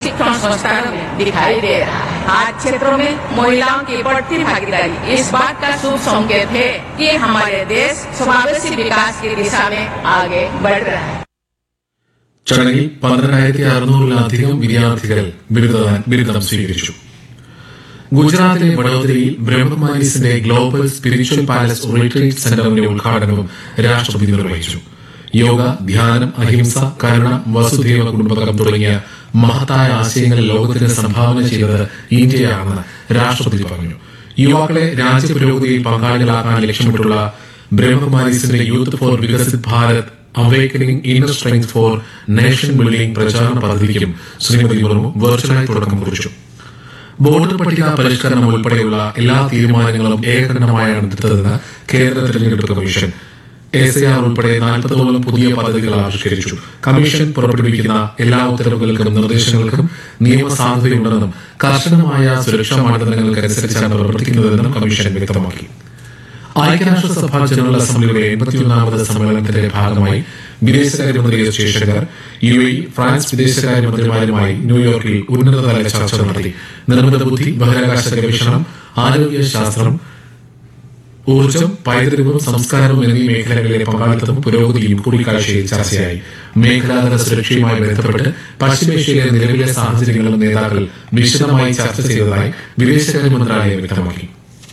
प्रशिक्षण संस्थानों में दिखाई दे रहा है आज क्षेत्रों में महिलाओं की बढ़ती भागीदारी इस बात का शुभ संकेत है कि हमारे देश समावेशी विकास की दिशा में आगे बढ़ रहा है ചടങ്ങിൽ പന്ത്രണ്ടായിരത്തി അറുന്നൂറിലധികം വിദ്യാർത്ഥികൾ ബിരുദ- ബിരുദം സ്വീകരിച്ചു ഗുജറാത്തിലെ വഡോദരയിൽ ബ്രഹ്മകുമാരീസിന്റെ ഗ്ലോബൽ സ്പിരിച്വൽ പാലസ് റിട്രീറ്റ് സെന്ററിന്റെ ഉദ്ഘാടനവും രാഷ്ട്രപതി നിർവഹിച്ചു യോഗ ധ്യാനം അഹിംസ കരുണ വസുധൈവ കുടുംബകം തുടങ്ങിയ മഹത്തായ ആശയങ്ങൾ ലോകത്തിന് സംഭാവന ചെയ്തത് ഇന്ത്യയാണെന്ന് രാഷ്ട്രപതി പറഞ്ഞു യുവാക്കളെ രാജ്യപുരോഗതിയിൽ പങ്കാളികളാക്കാൻ ലക്ഷ്യമിട്ടുള്ള ബ്രഹ്മകുമാരീസിന്റെ youth for Viksit Bharat awakening inner strength for nation building പ്രചാരണ പദ്ധതിക്കും ശ്രീമതി മുർമു വെർച്വലായി തുടക്കം കുറിച്ചു വോട്ടർ പട്ടിക പരിഷ്കരണം ഉൾപ്പെടെയുള്ള എല്ലാ തീരുമാനങ്ങളും ഏകകണ്ഠമായാണ് എടുത്തതെന്ന് കേന്ദ്ര തെരഞ്ഞെടുപ്പ് കമ്മീഷൻ എസ് ഐ ആർ ഉൾപ്പെടെ നാൽപ്പതോളം പുതിയ പദ്ധതികൾ ആവിഷ്കരിച്ചു കമ്മീഷൻ പുറപ്പെടുവിക്കുന്ന എല്ലാ ഉത്തരവുകൾക്കും നിർദ്ദേശങ്ങൾക്കും നിയമസാധുതയുണ്ടെന്നും കർശനമായ സുരക്ഷാ മാനദണ്ഡങ്ങൾക്കനുസരിച്ചാണ് പ്രവർത്തിക്കുന്നതെന്നും കമ്മീഷൻ വ്യക്തമാക്കി ഐക്യരാഷ്ട്രസഭ ജനറൽ അസംബ്ലിയുടെ എൺപത്തിയൊന്നാമത് സമ്മേളനത്തിന്റെ ഭാഗമായി വിദേശകാര്യമന്ത്രി S Jaishankar U A France വിദേശകാര്യമന്ത്രിമാരുമായി ന്യൂയോർക്കിൽ ഉന്നതതല ചർച്ച നടത്തി നിർമ്മിത ബുദ്ധി ബഹിരാകാശ ഗവേഷണം ആരോഗ്യ ശാസ്ത്രം ഊർജ്ജം പൈതൃകവും സംസ്കാരവും എന്നീ മേഖലകളിലെ പങ്കാളിത്തവും പുരോഗതിയും കൂടിക്കാഴ്ചയിൽ ചർച്ചയായി മേഖലാതല സുരക്ഷയുമായി ബന്ധപ്പെട്ട് പശ്ചിമേഷ്യയിലെ നിലവിലെ സാഹചര്യങ്ങളും നേതാക്കൾ വിശദമായി ചർച്ച ചെയ്തതായി വിദേശകാര്യ മന്ത്രാലയം വ്യക്തമാക്കി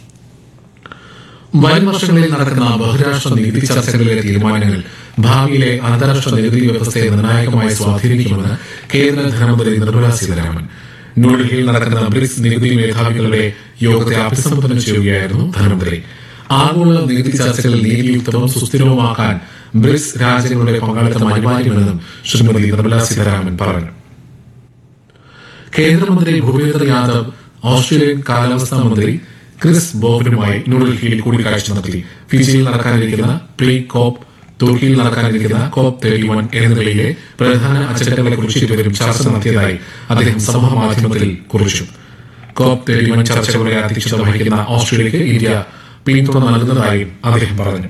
വരും വർഷങ്ങളിൽ നടക്കുന്ന ബഹുരാഷ്ട്ര നികുതി ചർച്ചകളിലെ തീരുമാനങ്ങൾ ഭാവിയിലെ അന്താരാഷ്ട്ര നികുതി വ്യവസ്ഥയെ നിർണായകമായി സ്വാധീനിക്കുമെന്ന് കേന്ദ്ര ധനമന്ത്രി നിർമ്മല സീതാരാമൻ ന്യൂഡൽഹിയിൽ നടക്കുന്ന ബ്രിക്സ് നികുതി മേധാവികളുടെ യോഗത്തെ അഭിസംബോധന ചെയ്യുകയായിരുന്നു ധനമന്ത്രി ആഗോള നികുതി ചർച്ചകളിൽ നീതിയുക്തവും സുസ്ഥിരവുമാക്കാൻ ബ്രിക്സ് രാജ്യങ്ങളുടെ പങ്കാളിത്തം അനിവാര്യമെന്നും ശ്രീമതി നിർമ്മല സീതാരാമൻ പറഞ്ഞു കേന്ദ്രമന്ത്രി ഭൂപേന്ദ്ര യാദവ് ഓസ്ട്രേലിയൻ കാലാവസ്ഥാ മന്ത്രി ക്രിസ് ബോബനുമായി ന്യൂഡൽഹിയിൽ കൂടിക്കാഴ്ച നടത്തി ഫിജിയിൽ നടക്കാനിരിക്കുന്ന പ്രീ കോപ്പ് തുർക്കിയിൽ നടക്കാനിരിക്കുന്ന കോപ്പ് തേർട്ടി വൺ എന്നിവയിലെ പ്രധാന അജണ്ടകളെക്കുറിച്ച് ഇരുവരും ചർച്ച നടത്തിയതായി അദ്ദേഹം സമൂഹമാധ്യമത്തിൽ കുറിച്ചു കോപ്പ് തേർട്ടി വൺ ചർച്ചകളുടെ അധ്യക്ഷത വഹിക്കുന്ന ഓസ്ട്രേലിയയ്ക്ക് ഇന്ത്യ പിന്തുണ നൽകുന്നതായും അദ്ദേഹം പറഞ്ഞു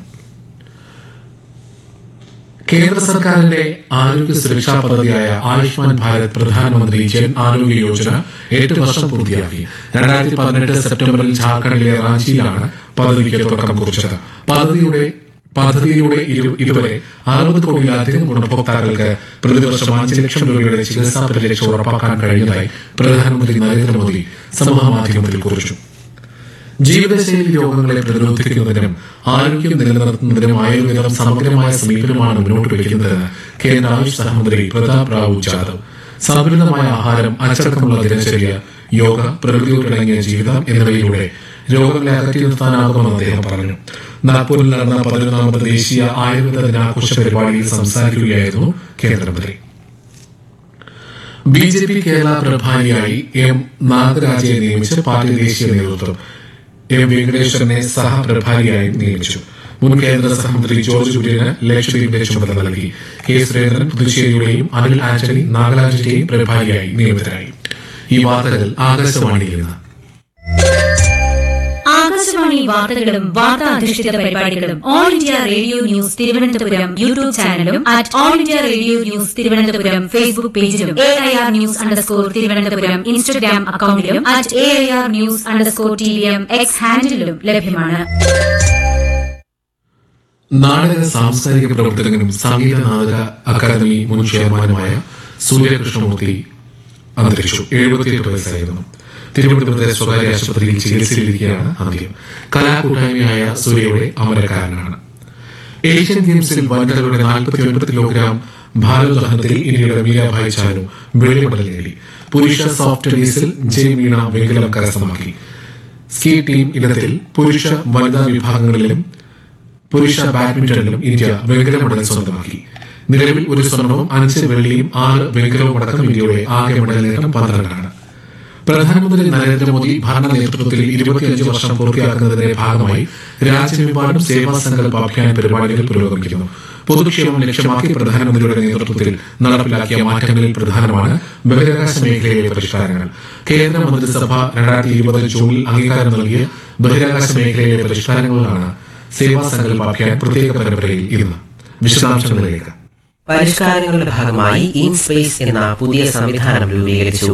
കേന്ദ്ര സർക്കാരിന്റെ ആരോഗ്യ സുരക്ഷാ പദ്ധതിയായ ആയുഷ്മാൻ ഭാരത് പ്രധാനമന്ത്രി ജൻ ആരോഗ്യ യോജന എട്ട് വർഷം പൂർത്തിയാക്കി രണ്ടായിരത്തി പതിനെട്ട് സെപ്റ്റംബറിൽ ജാർഖണ്ഡിലെ റാഞ്ചിയിലാണ് പദ്ധതിക്ക് തുടക്കം കുറിച്ചത് പദ്ധതിയുടെ പദ്ധതിയുടെ ഇരു- ഇതുവരെ അറുപത് കോടിയിലധികം ഗുണഭോക്താക്കൾക്ക് പ്രതിവർഷം അഞ്ച് ലക്ഷം രൂപയുടെ ചികിത്സാ പരിരക്ഷ ഉറപ്പാക്കാൻ കഴിഞ്ഞതായി പ്രധാനമന്ത്രി നരേന്ദ്രമോദി സമൂഹമാധ്യമത്തിൽ കുറിച്ചു ജീവിതശൈലി രോഗങ്ങളെ പ്രതിരോധിക്കുന്നതിനും ആരോഗ്യം നിലനിർത്തുന്നതിനും ആയുർവേദം സമഗ്രമായ സമീപനമാണ് മുന്നോട്ട് വയ്ക്കുന്നതെന്ന് കേന്ദ്ര ആയുഷ് സഹമന്ത്രി പ്രതാപ് റാവു ജാദവ് സന്തുലിതമായ ആഹാരം അച്ചടക്കമുള്ള ദിനചര്യ യോഗ പ്രകൃതിയോടിണങ്ങിയ ജീവിതം എന്നിവയിലൂടെ രോഗങ്ങളെ അകറ്റി നിർത്താനാകുമെന്ന് അദ്ദേഹം പറഞ്ഞു നാഗ്പൂരിൽ നടന്ന പതിനൊന്നാമത് ദേശീയ ആയുർവേദ ദിനാഘോഷ പരിപാടിയിൽ സംസാരിക്കുകയായിരുന്നു കേന്ദ്രമന്ത്രി ബി ജെ പി കേരള പ്രഭാരിയായി എം നാഗരാജയെ നിയമിച്ച് പാർട്ടി ദേശീയ നേതൃത്വം എം വെങ്കടേശ്വരനെ സഹപ്രഭാരിയായി നിയമിച്ചു മുൻ കേന്ദ്ര സഹമന്ത്രി ജോർജ് കുര്യന് ലക്ഷദ്വീപിന്റെ ചുമതല നൽകി കെ സുരേന്ദ്രൻ പുതുച്ചേരിയുടെയും അനിൽ ആന്റണി നാഗരാജിന്റെയും പ്രഭാരിയായി നിയമിതരായി ഈ വാർത്തകൾ ആകാശവാണിയിൽ നിന്ന് ആകാശവാണി വാർത്തകളും വാർത്താ അധിഷ്ഠിത പരിപാടികളും all India radio news Thiruvananthapuram YouTube ചാനലും at all India radio news Thiruvananthapuram Facebook പേജിലും A I R news underscore Thiruvananthapuram Instagram അക്കൌണ്ടിലും at A I R news underscore T V M X ഹാൻഡിലും ലഭ്യമാണ് നാടക സാംസ്കാരിക പ്രവർത്തകനും സംഗീത നാടക അക്കാദമി മുൻ ചെയർമാനുമായ സൂര്യകൃഷ്ണമൂർത്തി അന്തരിച്ചു എഴുപത്തിയെട്ട് വയസ്സായിരുന്നു തിരുവനന്തപുരത്തെ സ്വകാര്യ ആശുപത്രിയിൽ ചികിത്സയിലിരിക്കെയാണ് അന്ത്യം കലാകൂട്ടായ്മയായ സൂര്യയുടെ അമരക്കാരനാണ് ഏഷ്യൻ ഗെയിംസിൽ വനിതകളുടെ നാൽപ്പത്തി ഒൻപത് കിലോഗ്രാം ഭാരോദ്വഹനത്തിൽ ഇന്ത്യയുടെ മീരാഭായ് ചാനു വെള്ളി മെഡൽ നേടി പുരുഷ സോഫ്റ്റ് ടെന്നീസിൽ ജയ് മീണ വെങ്കലം കരസ്ഥമാക്കി സ്കീ ടീം ഇനത്തിൽ പുരുഷ വനിതാ വിഭാഗങ്ങളിലും പുരുഷ ബാഡ്മിന്റണിലും ഇന്ത്യ വെങ്കല മെഡൽ സ്വന്തമാക്കി നിലവിൽ ഒരു സ്വർണവും അഞ്ച് വെള്ളിയും ആറ് വെങ്കലവും അടക്കം ഇന്ത്യയുടെ ആകെ മെഡൽ നേട്ടം പന്ത്രണ്ടാണ് പ്രധാനമന്ത്രി നരേന്ദ്രമോദി ഭരണ നേതൃത്വത്തിൽ ഇരുപത്തിയഞ്ച് വർഷം പൂർത്തിയാക്കുന്നതിന്റെ ഭാഗമായി രാജ്യമെമ്പാടും സേവാ സങ്കല്പ അഭിയാൻ പരിപാടികൾ പുരോഗമിക്കുന്നു പൊതുക്ഷേമം ലക്ഷ്യമാക്കി പ്രധാനമന്ത്രിയുടെ നേതൃത്വത്തിൽ നടപ്പിലാക്കിയ മാറ്റങ്ങളിൽ പ്രധാനമാണ് ബഹിരാകാശ മേഖലയിലെ പരിഷ്കാരങ്ങൾ കേന്ദ്ര മന്ത്രിസഭ രണ്ടായിരത്തി ഇരുപത് ജൂണിൽ അംഗീകാരം നൽകിയ ബഹിരാകാശ മേഖലയിലെ പരിഷ്കാരങ്ങളാണ് സേവാ സങ്കല്പ അഭിയാൻ പ്രത്യേക പരമ്പരയിൽ ഇന്ന് വിശദാംശങ്ങളിലേക്ക് പരിഷ്കാരങ്ങളുടെ ഭാഗമായി ഇൻ സ്പേസ് എന്ന പുതിയ സംവിധാനം രൂപീകരിച്ചു